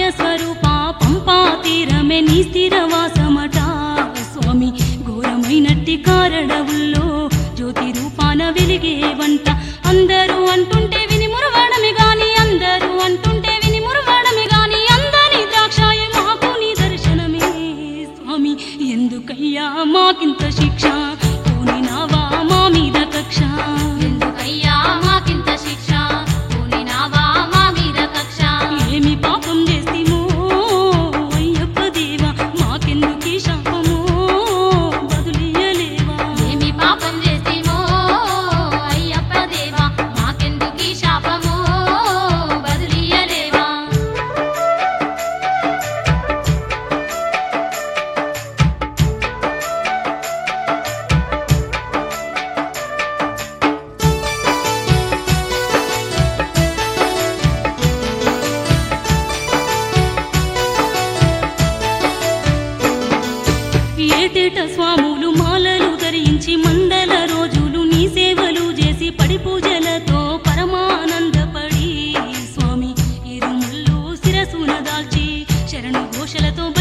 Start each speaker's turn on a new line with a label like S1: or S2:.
S1: స్వరూప పంపా తీరమే నీ స్థిరవాసమట స్వామి ఘోరమైనట్టి కారడవుల్లో జ్యోతి రూపాన వెలిగే వంట అందరూ అంటుంటే విని మురవడమే గాని అందరూ అంటుంటే విని మురవడమే గాని అందని ద్రాక్షాయ మాకు నీ దర్శనమే స్వామి ఎందుకయ్యా మాకింత శిక్ష పోనినావా మా మీద కక్ష
S2: ఎందుకయ్యా మాకింత శిక్ష పూనినావా మా మీద కక్ష
S1: ఏమి పాపం చేస్తేమో అయ్యప్ప దేవా మాకెందుకీ శాపమో బదులియలేవా
S2: ఏమి పాపం చేసేమో అయ్యప్ప దేవా మాకెందుకీ శాపమో బదులియలేవా
S1: ఏటేట స్వాములు మాలలు ధరించి మండల రోజులు నీ సేవలు చేసి పడి పూజలతో పరమానందపడి స్వామి ఇరుముళ్ళు శిరసున దాల్చి శరణు ఘోషలతో